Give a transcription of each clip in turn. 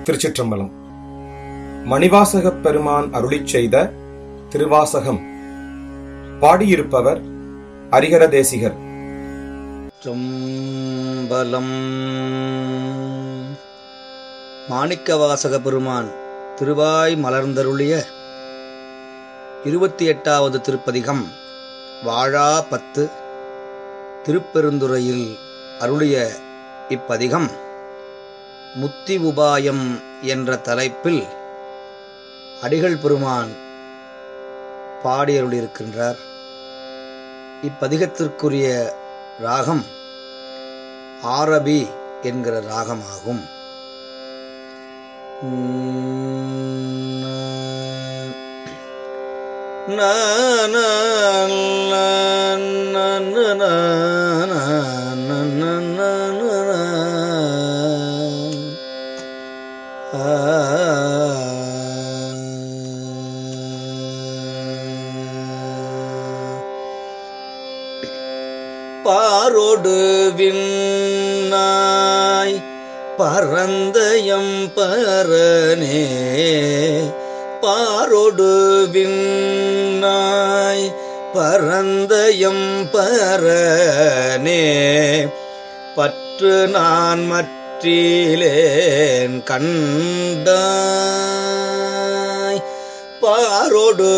திருச்சிற்றம்பலம் மணிவாசகப் பெருமான் அருளிச் செய்த திருவாசகம் பாடியிருப்பவர் அரிகர தேசிகர் சம்பலம் மாணிக்கவாசக பெருமான் திருவாய் மலர்ந்தருளிய இருபத்தி எட்டாவது திருப்பதிகம் வாழா பத்து திருப்பெருந்துறையில் அருளிய இப்பதிகம் முத்தி உபாயம் என்ற தலைப்பில் அடிகள் பெருமான் பாடியருளியிருக்கின்றார் இப்பதிகத்திற்குரிய ராகம் ஆரபி என்கிற ராகமாகும் பாரொடு விண்ணாய் பரந்தயம் பரனே பாரொடு விண்ணாய் பரந்தயம் பரனே பற்று நான் மற்றிலேன் கண்டாய் பாரொடு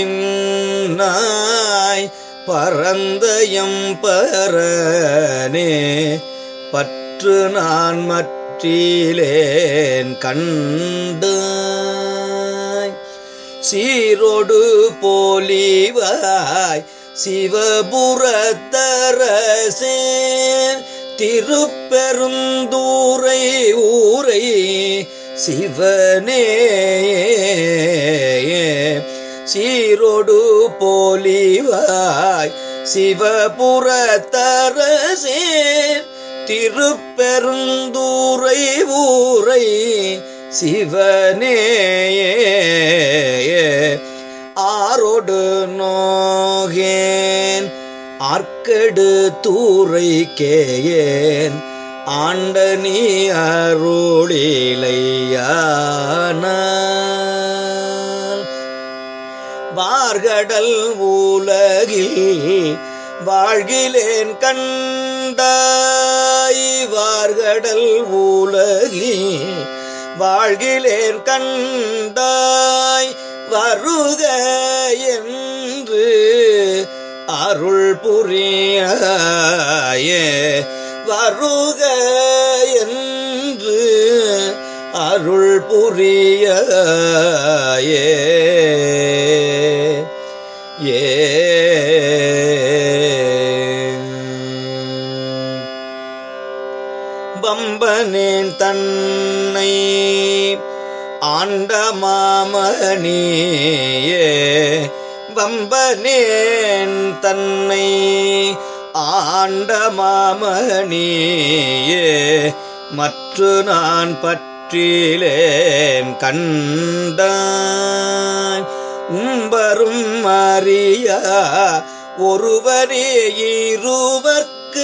விண்ணாய் பரந்தயம் பரனே பற்று நான் மற்றிலேன் கண்டாய் சீரோடு போலிவாய் சிவபுரத்தரசேன் திருப்பெருந்தூரை ஊரை சிவனே சீரோடு போலிவாய் சிவபுரத்தரசே திருப்பெருந்தூரை ஊரை சிவனே ஆரோடு நோகேன் ஆர்க்கடு தூரை கேயேன் ஆண்ட நீ அருளிலையான வார்கடல் உலகில் வாழ்கிலேன் கண்டாய் வார்கடல் உலகில் வாழ்கிலேன் கண்டாய் வருக என்று அருள் புரியாயே வருக என்று அருள் புரியாயே ஏ பம்பனேன் தன்னை ஆண்ட மாமணியே பம்பனேன் தன்னை ஆண்ட மாமணியே மற்று நான் பற்றிலேன் கண்டாய் உம்பரும் அறியா ஒருவரே இருவர்க்கு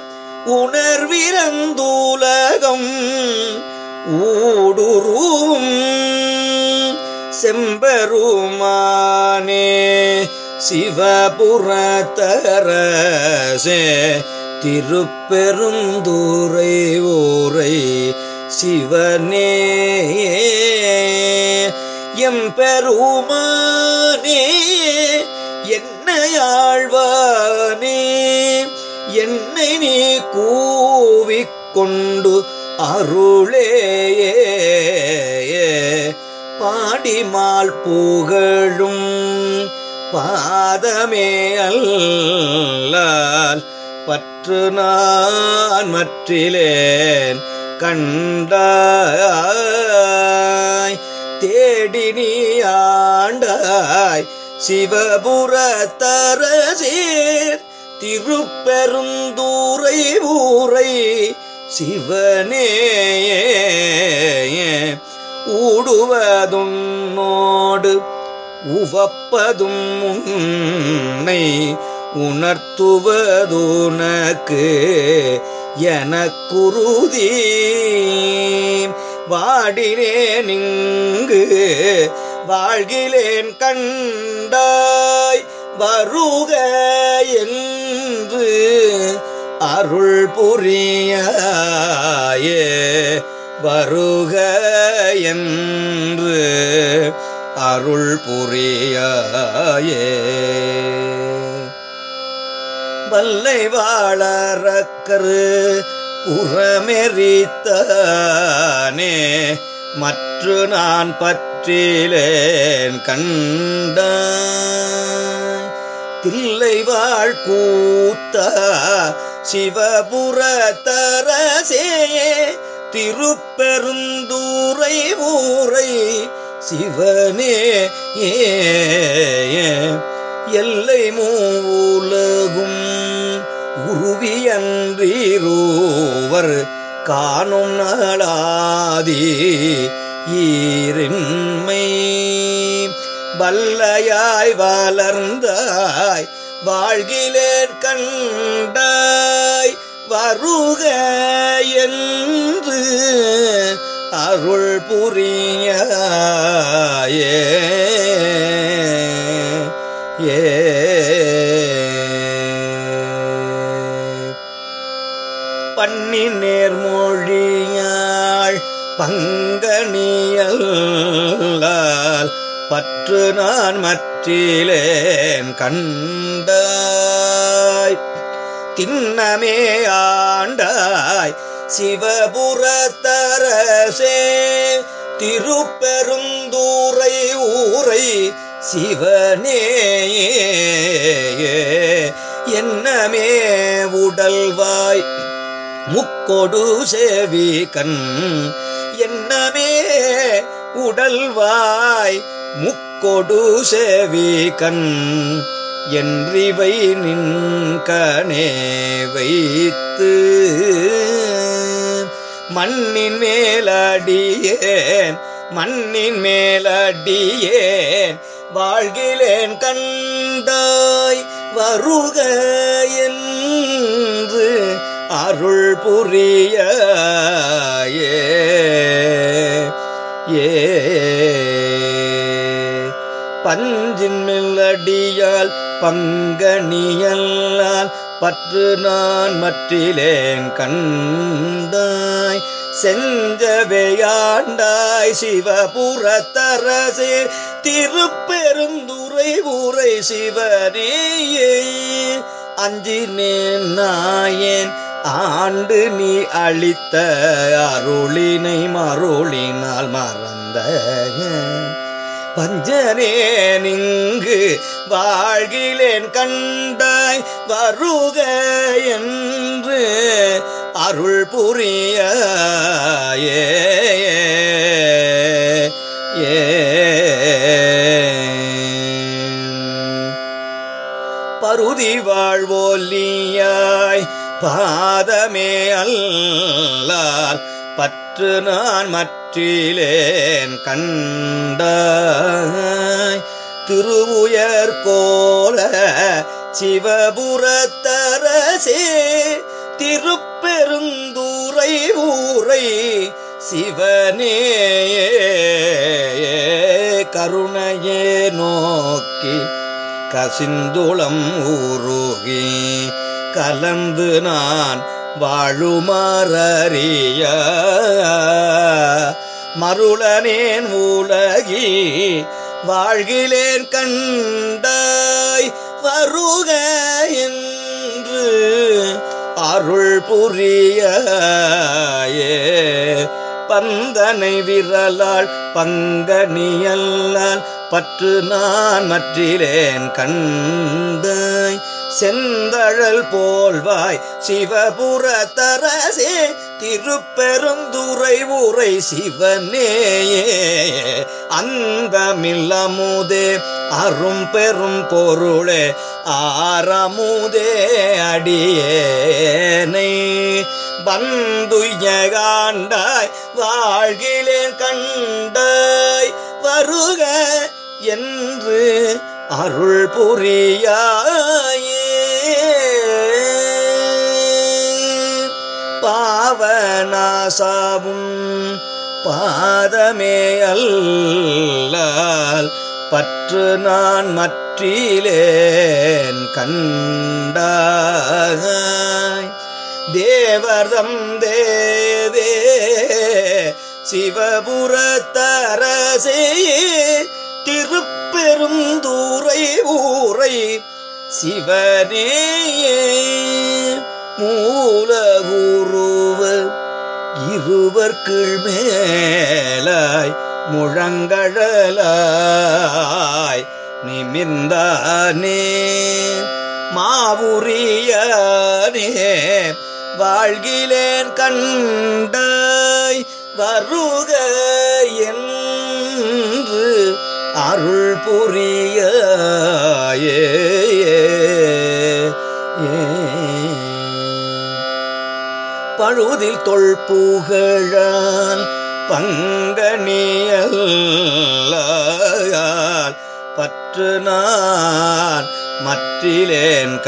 உணர்விறந்தூலகம் ஊடுருவும் செம்பெருமானே சிவபுரத்தரசே திருப்பெருந்துரை ஓரை சிவனே எம்பெருமானே என்னையாழ்வானே என்னை நீ கூவிக்கொண்டு அருளே பாடிமால் புகழும் பாதமே அல்லால் பற்று நான் மற்றிலேன் கண்டாய் தேடி நீ ஆண்டாய் சிவபுரத்தரசீர் திருப்பெருந்தூரை ஊரை சிவனே ஊடுவதுன்னோடு உவப்பதும் உன்னை உணர்த்துவதுனக்கு எனக்குருதி வாடினேன் இங்கு வாழ்கிலேன் கண்டாய் வருக என்று அருள் புரியாயே வருக என்று அருள் புரியாயே வல்லை வாழறக்கரு உறமெறித்தானே மற்ற நான் பற்றிலேன் கண்டாய் தில்லை வாழ் கூத்தா சிவபுர தரசே திருப்பெருந்தூரை ஊரை சிவனே ஏ எல்லை மூலகும் உருவியன்றீரூவர் காணும் நாளாதி ஈரின்மை வல்லையாய் வளர்ந்தாய் வாழ்கிலேற் கண்டாய் வருக என்று அருள் புரியாயே ஏ பண்ணி நேர்மொழியாள் பங்கனியல்லால் பற்று நான் மற்றிலேன் கண்டாய் திண்ணமே ஆண்டாய் சிவபுரத்தரசே திருப்பெருந்தூரை ஊரை சிவனே என்னமே உடல்வாய் முக்கொடு சேவி கண் என்னமே உடல்வாய் முக்கொடு சேவி கண் என்றிவை நின்கனே வைத்து மண்ணின் மேலடியேன் மண்ணின் மேலடியேன் வாழ்கிலேன் கண்டாய் வருக என்று அருள் புரியாயே ஏ பஞ்சின் மெல்லடியால் பங்கனியல்லால் பற்று நான் மற்றிலேன் கண்டாய் செஞ்சவையாண்டாய் சிவபுரத்தரசே திருப்பெருந்துரை ஊரை சிவனேயே அஞ்சினேன் நாயேன் ஆண்டு நீ அளித்த அருளினை மருளினால் மறந்த பஞ்சனே நிங்கு வாழ்கிலேன் கண்டாய் வருக என்று அருள் புரிய ஏ பருதி வாழ்வோலியாய் பாதமே அல்லால் பற்று நான் மற்றிலேன் கண்டாய் திருவுயர் கோல சிவபுரத்தரசே திருப்பெருந்தூரை ஊரை சிவனே கருணையே நோக்கி கசிந்துளம் ஊருகி கலந்து நான் வாழுமாறிய மருளனேன் உலகி வாழ்கிலேன் கண்டாய் வருக என்று அருள் புரியாயே பந்தனை விரலால் பங்கனியல்லால் பற்று நான் மற்றிலேன் கண்டாய் செந்தழல் போல்வாய் சிவபுர தரசே திருப்பெருந்துரை உரை சிவனேயே அந்தமில்லமுதே அரும் பெரும் பொருளே ஆரமுதே அடியேனை வந்துயகாண்டாய் வாழ்கிலேன் கண்டாய் வருக என்று அருள் புரியாயே பாவநாசாவும் பாதமே அல்லால் பற்று நான் மற்றிலேன் கண்டாய் தேவர்தம் தேவே சிவபுரத்தரசே திருப்பெருந்தூரை ஊரை சிவனேயே மூலகுருவ இருவர் மேலாய் முழங்கழலாய் நிமிர்ந்தானே மாவுரியானே வாழ்கிலேன் கண்டாய் வருக என்று அருள் புரியாயே பழுதில் தொல் புகழால் பங்கனியல்லால் பற்று நான் மற்றிலேன்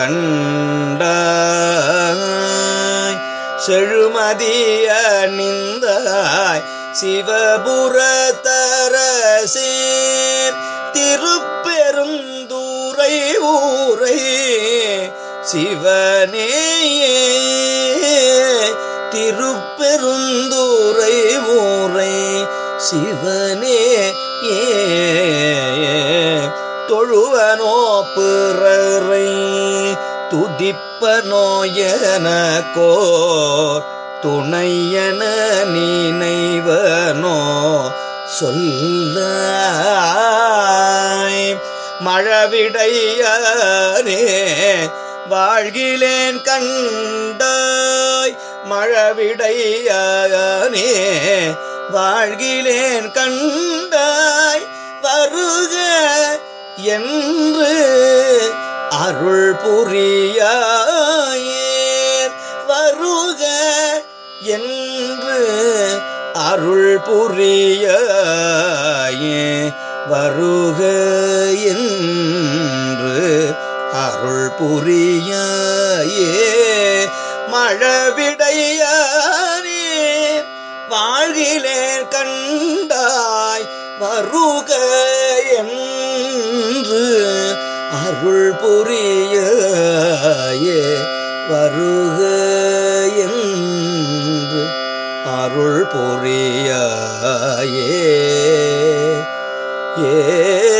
கண்டாய் செழுமதிய நிந்தாய் சிவபுரத்தரசே திருப்பெருந்தூரை ஊரை சிவனேயே திருப்பெருந்தூரை ஊரை சிவனே ஏ தொழுவனோ பிறரை துதிப்பனோ எனக்கோர் துணையன நினைவனோ சொல்லாய் மழவிடையானே வாழ்கிலேன் கண்டாய் மழவிடையானே வாழ்கிலேன் கண்டாய் வருக என்று அருள் புரியாயே வருக என்று அருள் புரியாயே வருக என்று அருள் புரியாயே மழவிடையானே வாழ்கிலேன் கண்டாய் வருக என்று அருள் புரியாயே வருக என்று அருள் புரியாயே ஏ